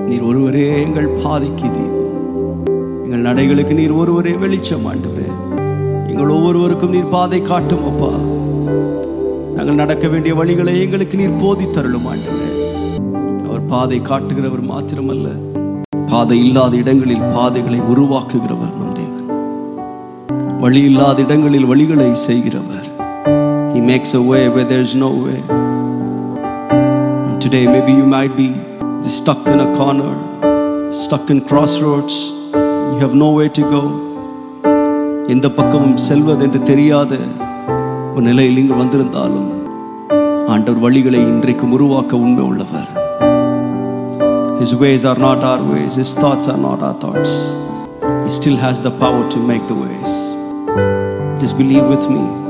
நீர் ஒருவரே எங்கள் பாதைக்கு தீபம் எங்கள் நடைகளுக்கு நீர் ஒருவரே வெளிச்சம் ஆண்டவரே எங்கள் ஒவ்வொருவருக்கும் நீர் பாதை காட்டும் அப்பா நாங்கள் நடக்க வேண்டிய வழிகளை எங்களுக்கு நீர் போதித்தருளும் ஆண்டவரே அவர் பாதை காட்டுகிறவர் மாத்திரமல்ல பாதை இல்லாத இடங்களில் பாதைகளை உருவாக்குகிறவர் நம் தேவன் வழி இல்லாத இடங்களில் வழிகளை செய்கிறவர் He makes a way where there's no way. And today maybe you might be stuck in a corner, stuck in crossroads. You have nowhere to go. எந்த பக்கமும் செல்வது என்று தெரியாத ஒரு நிலையில் இங்கு வந்திருந்தாலும் ஆண்டவர் வழிகளை இன்றைக்கும் உருவாக்க உண்மை உள்ளவர் His ways are not our ways, His thoughts are not our thoughts. He still has the power to make the ways. Just believe with me.